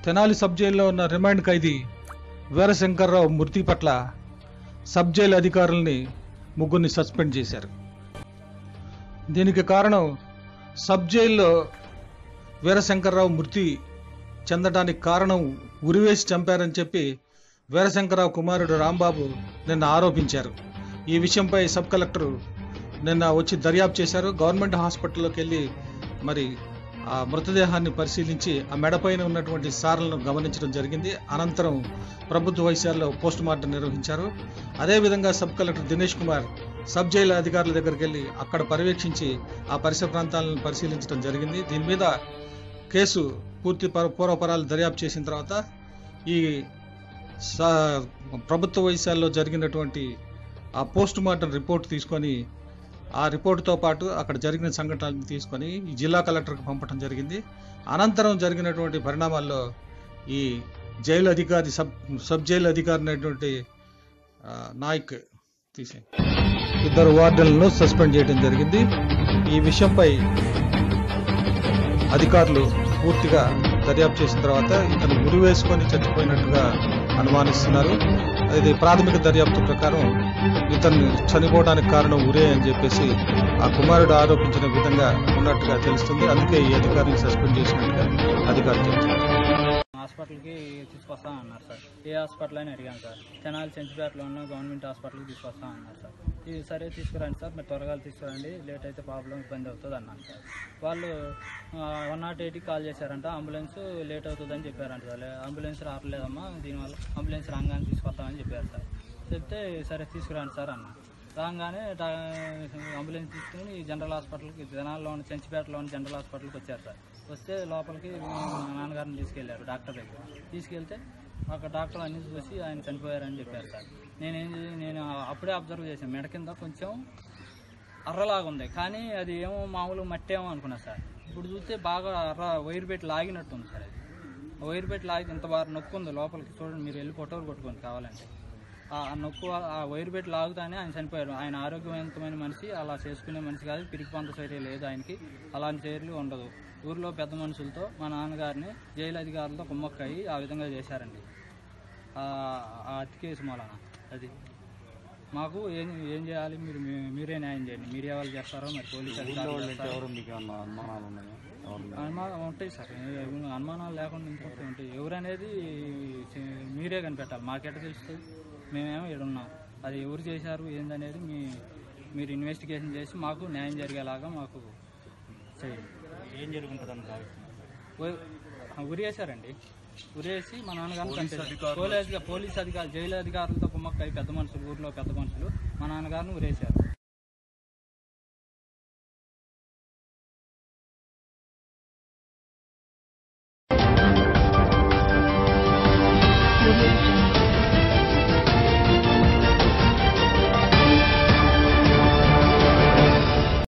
Tenali sub జైల్లో ఉన్న remand ఖైదీ వీరశంకర్రావు మృతి పట్ల సబ్ జైలు అధికారుల్ని ముగ్గురిని సస్పెండ్ చేశారు దీనికి కారణం సబ్ జైల్లో వీరశంకర్రావు మృతి చెందడానికి కారణం ఉరివేసి చంపారని చెప్పి వీరశంకరరావు కుమారుడు రాంబాబు నిన్న ఆరోపించారు ఈ విషయంపై సబ్ కలెక్టర్ నిన్న వచ్చి దర్యాప్తు చేశారు గవర్నమెంట్ హాస్పిటల్లోకి వెళ్ళి మరి ఆ మృతదేహాన్ని పరిశీలించి ఆ మెడపైన ఉన్నటువంటి సారలను గమనించడం జరిగింది అనంతరం ప్రభుత్వ వైద్యాల్లో పోస్ట్ మార్టం నిర్వహించారు అదేవిధంగా sub collector Dinesh Kumar sub jail అధికారుల దగ్గరికి వెళ్ళి అక్కడ పర్యవేక్షించి ఆ పరిసర ప్రాంతాలను పరిశీలించడం జరిగింది దీని మీద కేసు పూర్తి పర- పూర్వపరాలు దర్యాప్తు చేసిన తర్వాత ఈ స- ప్రభుత్వ వైద్యాల్లో జరిగినటువంటి ఆ పోస్ట్ మార్టం రిపోర్ట్ తీసుకొని ఆ రిపోర్టుతో పాటు అక్కడ జరిగిన సంఘటనలను తీసుకొని ఈ జిల్లా కలెక్టర్కి పంపడం జరిగింది అనంతరం జరిగినటువంటి పరిణామాల్లో ఈ జైలు అధికారి సబ్ సబ్ జైలు అధికారి అయినటువంటి ఆ, నాయక్ తీసే ఇద్దరు వార్డెన్లను సస్పెండ్ చేయడం జరిగింది ఈ విషయంపై అధికారులు పూర్తిగా దర్యాప్తు చేసిన తర్వాత ఇతను ఉరి వేసుకొని చచ్చిపోయినట్టుగా అనుమానిస్తున్నారు ఇది ప్రాథమిక దర్యాప్తు ప్రకారం ఇతను చనిపోవడానికి కారణం ఉరే అని చెప్పేసి ఆ కుమారుడు ఆరోపించిన విధంగా ఉన్నట్టుగా తెలుస్తుంది అందుకే ఈ అధికారిని సస్పెండ్ చేసినట్టుగా అధికారులు చెప్తున్నారు హాస్పిటల్కి తీసుకొస్తా అన్నారు సార్ ఏ హాస్పిటల్ అని అడిగాను సార్ తెనాలి సెంచుపేటలో ఉన్న గవర్నమెంట్ హాస్పిటల్కి తీసుకొస్తా అన్నారు సార్ ఇది సరే తీసుకురండి సార్ మీరు త్వరగా తీసుకురండి లేట్ అయితే ప్రాబ్లం ఇబ్బంది అవుతుంది అన్నాను సార్ వాళ్ళు వన్ నాట్ ఎయిట్కి కాల్ చేశారంట అంబులెన్స్ లేట్ అవుతుందని చెప్పారంట సార్ అంబులెన్స్ రావట్లేదమ్మా దీనివల్ల అంబులెన్స్ రాగానే తీసుకొస్తామని చెప్పారు సార్ చెప్తే సరే తీసుకురండి సార్ అన్న రాగానే డా- అంబులెన్స్ తీసుకుని జనరల్ హాస్పిటల్కి జనాల్లో ఉన్న చెంచిపేటలో ఉన్న జనరల్ హాస్పిటల్కి వచ్చారు సార్ వస్తే లోపలికి మా నాన్నగారిని తీసుకెళ్లారు డాక్టర్ దగ్గర తీసుకెళ్తే అక్కడ డాక్టర్ అన్ని చూసి ఆయన చనిపోయారని చెప్పారు సార్ నేనేం చే- నేను అప్పుడే అబ్జర్వ్ చేశాను మెడ కింద కొంచెం అర్రలాగా ఉంది కానీ అది ఏమో మామూలు మట్టి ఏమో అనుకున్నా సార్ ఇప్పుడు చూస్తే బాగా అర్ర వైర్ పెట్టి లాగినట్టు ఉంది సార్ అది వైర్ పెట్టి లాగి ఇంత బాగా నొక్కు ఉంది లోపలికి చూడండి మీరు వెళ్ళి ఫోటోలు కొట్టుకోండి కావాలంటే ఆ ఆ నొక్కు ఆ వైర్ పెట్టి లాగుతానే ఆయన చనిపోయారు ఆయన ఆరోగ్యవంతమైన మనిషి అలా చేసుకునే మనిషి కాదు పిరికి పంత చర్య లేదు ఆయనకి అలాంటి చర్యలు ఉండదు ఊర్లో పెద్ద మనుషులతో మా నాన్నగారిని జైలు అధికారులతో కుమ్మక్కయి ఆ విధంగా చేశారండి ఆ ఆ అతి కేసు మూలన అది మాకు ఏం ఏం చేయాలి మీరు మీ- మీరే న్యాయం చేయండి మీరే వాళ్ళు చేస్తారో మరి పోలీస్ అధికారులు చేస్తారో అనుమానం ఉంటాయి సార్ ఏ- అనుమానాలు లేకుండా ఇంకొకటి ఉంటాయి ఎవరనేది చే- మీరే కనిపెట్టాలి మాకెట్ట తెలుస్తుంది మేమేమో ఇక్కడ ఉన్నాం అది ఎవరు చేశారు ఏందనేది మీ మీరు ఇన్వెస్టిగేషన్ చేసి మాకు న్యాయం జరిగేలాగా మాకు చేయండి ఏం జరుగుతుంటుంది ఉరేసారండి ఉరేసి మా నాన్నగారిని చంపేశారు పోలీస్ పోలీస్ అధికారులు జైలు అధికారులతో కుమ్మక్కై పెద్ద మనుషులు ఊర్లో పెద్ద మనుషులు మా నాన్నగారిని ఉరేశారు